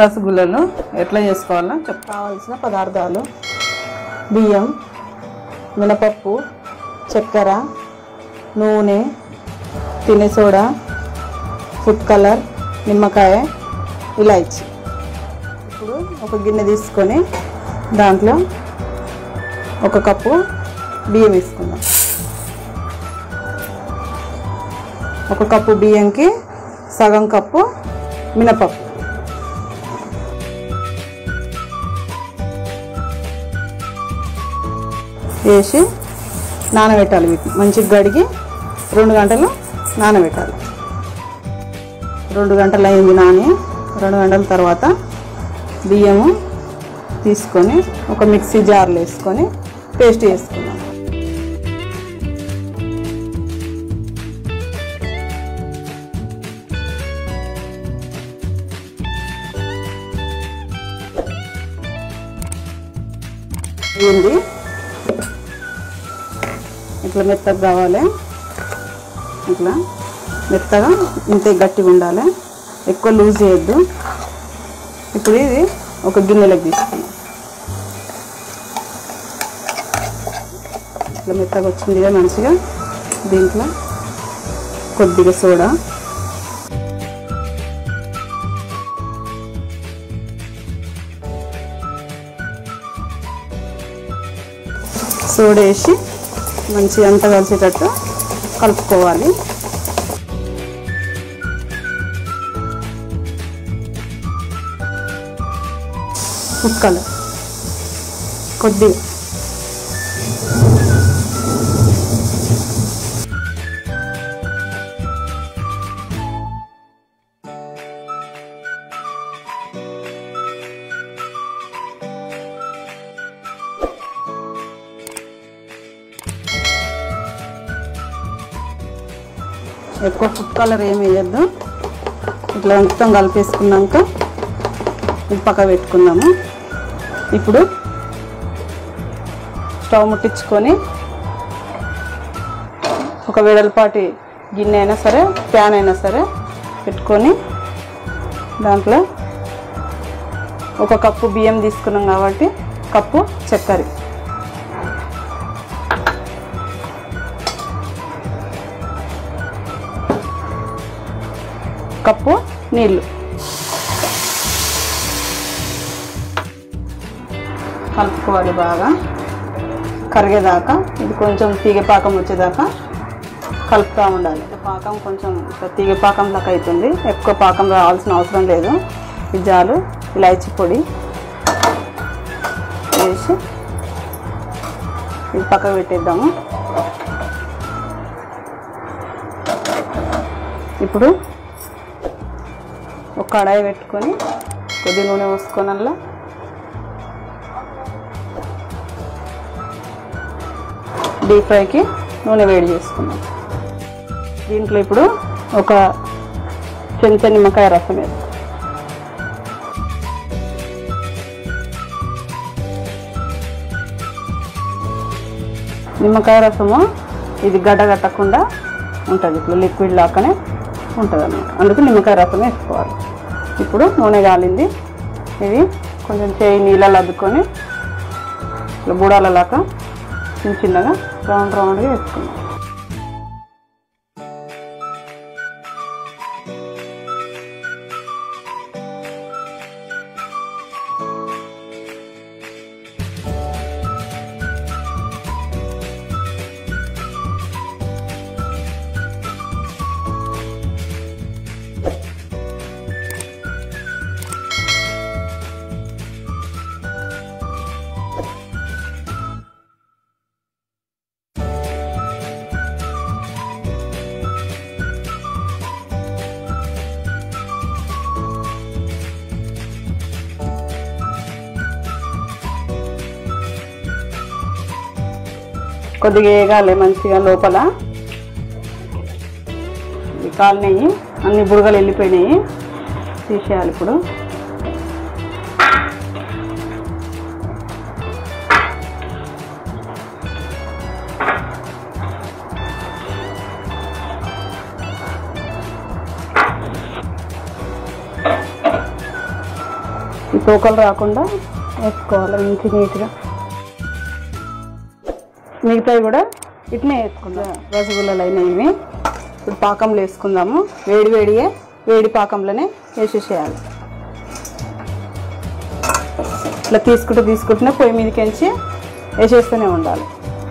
రసగుల్లలు ఎట్లా చేసుకోవాలో చెప్ కావాల్సిన పదార్థాలు బియ్యం మినపప్పు చక్కెర నూనె తినే సోడా ఫుడ్ కలర్ నిమ్మకాయ ఇలాచి ఇప్పుడు ఒక గిన్నె తీసుకొని దాంట్లో ఒక కప్పు బియ్యం వేసుకుందాం ఒక కప్పు బియ్యంకి సగం కప్పు మినపప్పు వేసి నానబెట్టాలి వీటిని మంచిగా గడిగి రెండు గంటలు నానబెట్టాలి రెండు గంటలు అయింది నాని రెండు గంటల తర్వాత బియ్యము తీసుకొని ఒక మిక్సీ జార్లో వేసుకొని పేస్ట్ చేసుకున్నాం అయింది ఇట్లా మెత్తగా కావాలి ఇట్లా మెత్తగా ఇంతే గట్టిగా ఉండాలి ఎక్కువ లూజ్ చేయొద్దు ఇప్పుడు ఇది ఒక గిన్నెలోకి తీసుకున్నాం ఇట్లా మెత్తగా వచ్చిందిగా మంచిగా దీంట్లో కొద్దిగా సోడా సోడా వేసి మంచిగా అంతా కలిసేటట్టు కలుపుకోవాలి ముక్కలు కొద్దిగా ఎక్కువ ఫుడ్ కలర్ ఏమి వేయద్దు ఇట్లా మొత్తం కలిపేసుకున్నాక ఇది పక్క పెట్టుకుందాము ఇప్పుడు స్టవ్ ముట్టించుకొని ఒక వెడల్పాటి గిన్నె అయినా సరే ప్యాన్ అయినా సరే పెట్టుకొని దాంట్లో ఒక కప్పు బియ్యం తీసుకున్నాం కాబట్టి కప్పు చక్కెర కప్పు నీళ్ళు కలుపుకోవాలి బాగా కరిగేదాకా ఇది కొంచెం తీగ పాకం వచ్చేదాకా కలుపుతూ ఉండాలి పాకం కొంచెం ఇట్లా తీగ పాకం లాగా అవుతుంది ఎక్కువ పాకం రావాల్సిన అవసరం లేదు ఇది జాలు ఇలాచి పొడి వేసి ఇది పక్కకు పెట్టేద్దాము ఇప్పుడు ఒక కడాయి పెట్టుకొని కొద్ది నూనె పోసుకొని అందులో డీప్ ఫ్రైకి నూనె వేడి చేసుకున్నాం దీంట్లో ఇప్పుడు ఒక చెంచా నిమ్మకాయ రసం వేస్తాం నిమ్మకాయ రసము ఇది గడ్డ కట్టకుండా ఉంటుంది ఇట్లా లిక్విడ్ లాగానే ఉంటుంది అన్నమాట అందుకు నిమ్మకాయ రసం వేసుకోవాలి ఇప్పుడు నూనె కాలింది ఇది కొంచెం చేయి నీళ్ళలో అద్దుకొని ఇట్లా బూడాలలాగా చిన్న చిన్నగా రౌండ్ రౌండ్గా వేసుకున్నాం కొద్దిగా వేగాలి మంచిగా లోపల ఇవి కాలినాయి అన్ని బుడగలు వెళ్ళిపోయినాయి తీసేయాలి ఇప్పుడు ఈ తోకలు రాకుండా వేసుకోవాలి మంచి నీట్గా మిగతావి కూడా ఇట్నే వేసుకుందాం రసగుల్లలు అయినవి ఇప్పుడు పాకంలో వేసుకుందాము వేడి వేడియే వేడి పాకంలోనే వేసేసేయాలి ఇట్లా తీసుకుంటూ తీసుకుంటూనే పొయ్యి మీదకించి వేసేస్తూనే ఉండాలి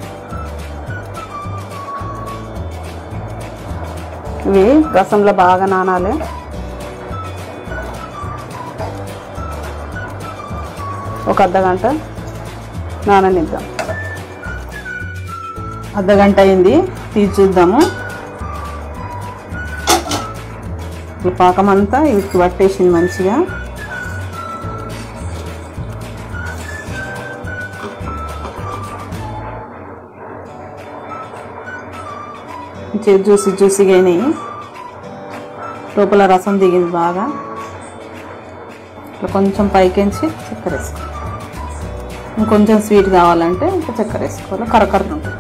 ఇవి రసంలో బాగా నానాలి ఒక అర్ధ గంట నాననిద్దాం అర్ధ గంట అయింది తీసి చూద్దాము ఈ పాకం అంతా వీటికి పట్టేసింది మంచిగా మంచిగా జ్యూసి జ్యూసిగా అయినాయి లోపల రసం దిగింది బాగా ఇట్లా కొంచెం పైకించి చక్కెర వేసుకో ఇంకొంచెం స్వీట్ కావాలంటే ఇంకా చక్కెర వేసుకోవాలి కరకర ఉంటుంది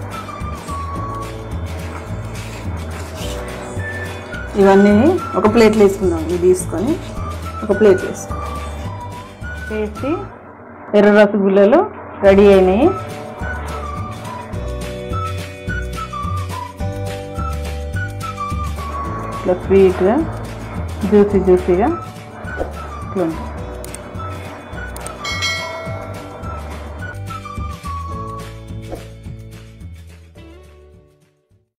ఇవన్నీ ఒక ప్లేట్లో వేసుకుందాం ఇవి తీసుకొని ఒక ప్లేట్ వేసుకో వేసి ఎర్ర రసగుల్లలు రెడీ అయినాయి ఇట్లా స్వీట్గా జ్యూసీ జ్యూసీగా ఇట్లా ఉంటుంది